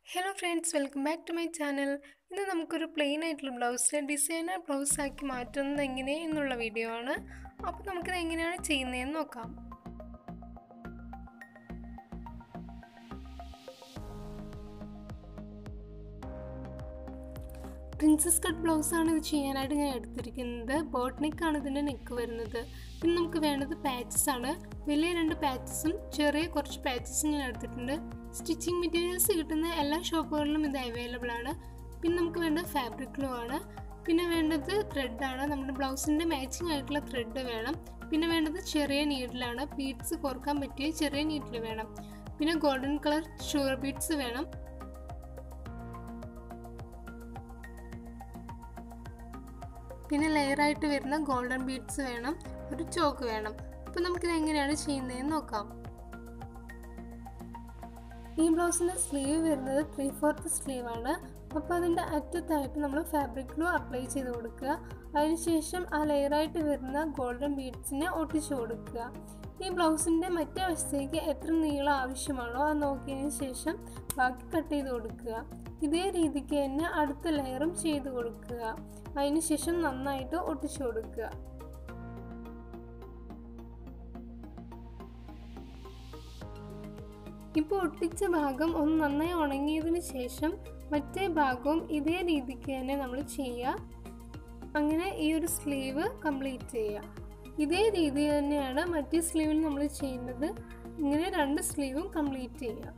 hello friends welcome back to my channel ഇന്ന് നമുക്കൊരു plain ആയിട്ടുള്ള ബ്ലൗസിനെ ഡിസൈനർ ബ്ലൗസ് ആക്കി മാറ്റുന്നത് എങ്ങനെ എന്നുള്ള വീഡിയോ ആണ് അപ്പോൾ നമുക്കിത് എങ്ങനെയാണ് ചെയ്യുന്നതെന്ന് നോക്കാം പ്രിൻസസ് കട്ട് ബ്ലൗസാണ് ഇത് ചെയ്യാനായിട്ട് ഞാൻ എടുത്തിരിക്കുന്നത് ബോട്ട് നെക്കാണ് ഇതിൻ്റെ നെക്ക് വരുന്നത് പിന്നെ നമുക്ക് വേണ്ടത് പാച്ചസ് ആണ് വലിയ രണ്ട് പാച്ചസും ചെറിയ കുറച്ച് പാച്ചസും ഞാൻ എടുത്തിട്ടുണ്ട് സ്റ്റിച്ചിങ് മെറ്റീരിയൽസ് കിട്ടുന്ന എല്ലാ ഷോപ്പുകളിലും ഇത് അവൈലബിൾ ആണ് പിന്നെ നമുക്ക് വേണ്ടത് ഫാബ്രിക് ഗ്ലൂ ആണ് പിന്നെ വേണ്ടത് ത്രെഡാണ് നമ്മുടെ ബ്ലൗസിൻ്റെ മാച്ചിങ് ആയിട്ടുള്ള ത്രെഡ് വേണം പിന്നെ വേണ്ടത് ചെറിയ നീഡിലാണ് ബീഡ്സ് കോർക്കാൻ പറ്റിയ ചെറിയ നീഡിൽ വേണം പിന്നെ ഗോൾഡൻ കളർ ഷുഗർ ബീഡ്സ് വേണം പിന്നെ ലെയറായിട്ട് വരുന്ന ഗോൾഡൻ ബീഡ്സ് വേണം ഒരു ചോക്ക് വേണം അപ്പോൾ നമുക്കിത് എങ്ങനെയാണ് ചെയ്യുന്നതെന്ന് നോക്കാം ഈ ബ്ലൗസിൻ്റെ സ്ലീവ് വരുന്നത് ത്രീ ഫോർത്ത് സ്ലീവ് ആണ് അപ്പോൾ അതിൻ്റെ അറ്റത്തായിട്ട് നമ്മൾ ഫാബ്രിക് ഗ്ലൂ അപ്ലൈ ചെയ്ത് കൊടുക്കുക അതിനുശേഷം ആ ലെയറായിട്ട് വരുന്ന ഗോൾഡൻ ബീഡ്സിനെ ഒട്ടിച്ചു കൊടുക്കുക ഈ ബ്ലൗസിൻ്റെ മറ്റേ വശത്തേക്ക് എത്ര നീളം ആവശ്യമാണോ അത് നോക്കിയതിന് ശേഷം ബാക്കി കട്ട് ചെയ്ത് കൊടുക്കുക ഇതേ രീതിക്ക് തന്നെ അടുത്ത ലെയറും ചെയ്ത് കൊടുക്കുക അതിനുശേഷം നന്നായിട്ട് ഒട്ടിച്ചു കൊടുക്കുക ഇപ്പോൾ ഒട്ടിച്ച ഭാഗം ഒന്ന് നന്നായി ഉണങ്ങിയതിന് ശേഷം മറ്റേ ഭാഗവും ഇതേ രീതിക്ക് തന്നെ നമ്മൾ ചെയ്യുക അങ്ങനെ ഈ ഒരു സ്ലീവ് കംപ്ലീറ്റ് ചെയ്യുക ഇതേ രീതി തന്നെയാണ് മറ്റേ സ്ലീവിൽ നമ്മൾ ചെയ്യുന്നത് ഇങ്ങനെ രണ്ട് സ്ലീവും കംപ്ലീറ്റ് ചെയ്യുക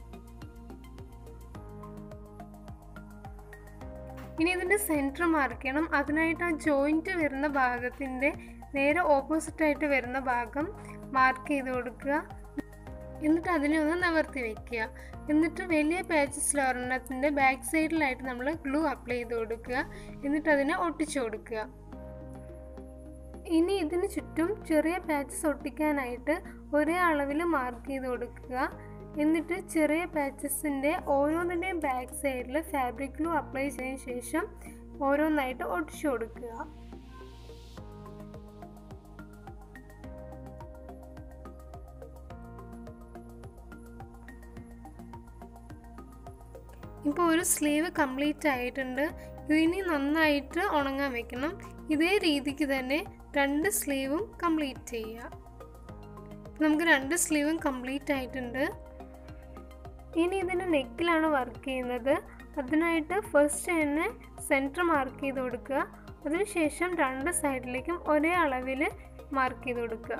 ഇനി ഇതിൻ്റെ സെൻറ്റർ മാർക്ക് ചെയ്യണം അതിനായിട്ട് ആ ജോയിൻറ്റ് വരുന്ന ഭാഗത്തിൻ്റെ നേരെ ഓപ്പോസിറ്റായിട്ട് വരുന്ന ഭാഗം മാർക്ക് ചെയ്ത് കൊടുക്കുക എന്നിട്ട് അതിനെ ഒന്ന് നിവർത്തി വെക്കുക എന്നിട്ട് വലിയ പാച്ചസിൽ ഒരെണ്ണത്തിൻ്റെ ബാക്ക് സൈഡിലായിട്ട് നമ്മൾ ഗ്ലൂ അപ്ലൈ ചെയ്ത് കൊടുക്കുക എന്നിട്ട് അതിനെ ഒട്ടിച്ചു കൊടുക്കുക ഇനി ഇതിന് ചുറ്റും ചെറിയ പാച്ചസ് ഒട്ടിക്കാനായിട്ട് ഒരേ അളവിൽ മാർക്ക് ചെയ്ത് കൊടുക്കുക എന്നിട്ട് ചെറിയ പാച്ചസിൻ്റെ ഓരോന്നിൻ്റെയും ബാക്ക് സൈഡിൽ ഫാബ്രിക് ഗ്ലൂ അപ്ലൈ ചെയ്തതിന് ശേഷം ഓരോന്നായിട്ട് ഒട്ടിച്ചു കൊടുക്കുക ഇപ്പോൾ ഒരു സ്ലീവ് കംപ്ലീറ്റ് ആയിട്ടുണ്ട് ഇതിനി നന്നായിട്ട് ഉണങ്ങാൻ വെക്കണം ഇതേ രീതിക്ക് തന്നെ രണ്ട് സ്ലീവും കംപ്ലീറ്റ് ചെയ്യുക നമുക്ക് രണ്ട് സ്ലീവും കംപ്ലീറ്റ് ആയിട്ടുണ്ട് ഇനി ഇതിൻ്റെ നെക്കിലാണ് വർക്ക് ചെയ്യുന്നത് അതിനായിട്ട് ഫസ്റ്റ് തന്നെ സെൻറ്റർ മാർക്ക് ചെയ്ത് കൊടുക്കുക അതിനുശേഷം രണ്ട് സൈഡിലേക്കും ഒരേ അളവിൽ മാർക്ക് ചെയ്ത് കൊടുക്കുക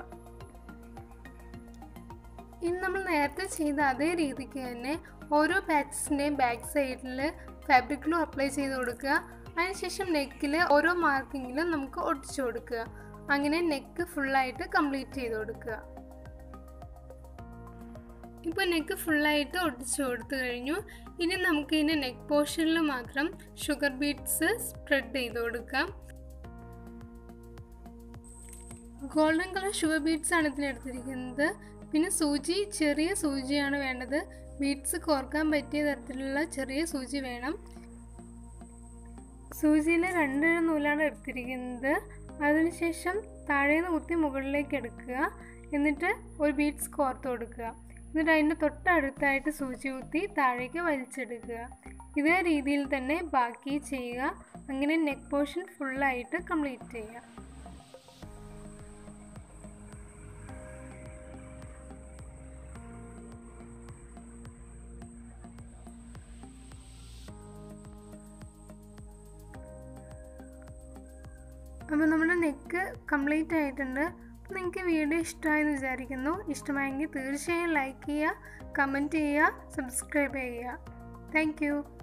ഇനി നമ്മൾ നേരത്തെ ചെയ്ത അതേ രീതിക്ക് തന്നെ ഓരോ പാച്ചസിൻ്റെയും ബാക്ക് സൈഡിൽ ഫാബ്രിക് ഗ്ലൂ അപ്ലൈ ചെയ്ത് കൊടുക്കുക അതിനുശേഷം നെക്കിൽ ഓരോ മാർക്കിങ്ങിലും നമുക്ക് ഒട്ടിച്ചു കൊടുക്കുക അങ്ങനെ നെക്ക് ഫുള്ളായിട്ട് കംപ്ലീറ്റ് ചെയ്ത് കൊടുക്കുക ഇപ്പോൾ നെക്ക് ഫുള്ളായിട്ട് ഒട്ടിച്ചു കൊടുത്തു കഴിഞ്ഞു ഇനി നമുക്ക് ഇതിൻ്റെ നെക്ക് പോർഷനിൽ മാത്രം ഷുഗർ ബീഡ്സ് സ്പ്രെഡ് ചെയ്ത് കൊടുക്കാം ഗോൾഡൻ കളർ ഷുഗർ ബീഡ്സ് ആണ് ഇതിനെടുത്തിരിക്കുന്നത് പിന്നെ സൂചി ചെറിയ സൂചിയാണ് വേണ്ടത് ബീഡ്സ് കോർക്കാൻ പറ്റിയ തരത്തിലുള്ള ചെറിയ സൂചി വേണം സൂചിയിൽ രണ്ട് നൂലാണ് എടുത്തിരിക്കുന്നത് അതിനുശേഷം താഴേന്ന് കുത്തി മുകളിലേക്ക് എടുക്കുക എന്നിട്ട് ഒരു ബീഡ്സ് കോർത്ത് കൊടുക്കുക എന്നിട്ട് അതിൻ്റെ തൊട്ടടുത്തായിട്ട് സൂചി കുത്തി താഴേക്ക് വലിച്ചെടുക്കുക ഇതേ രീതിയിൽ തന്നെ ബാക്കി ചെയ്യുക അങ്ങനെ നെക്ക് പോർഷൻ ഫുള്ളായിട്ട് കംപ്ലീറ്റ് ചെയ്യുക അപ്പോൾ നമ്മുടെ നെക്ക് കംപ്ലീറ്റ് ആയിട്ടുണ്ട് അപ്പോൾ നിങ്ങൾക്ക് വീഡിയോ ഇഷ്ടമായെന്ന് വിചാരിക്കുന്നു ഇഷ്ടമായെങ്കിൽ തീർച്ചയായും ലൈക്ക് ചെയ്യുക കമൻറ്റ് ചെയ്യുക സബ്സ്ക്രൈബ് ചെയ്യുക താങ്ക്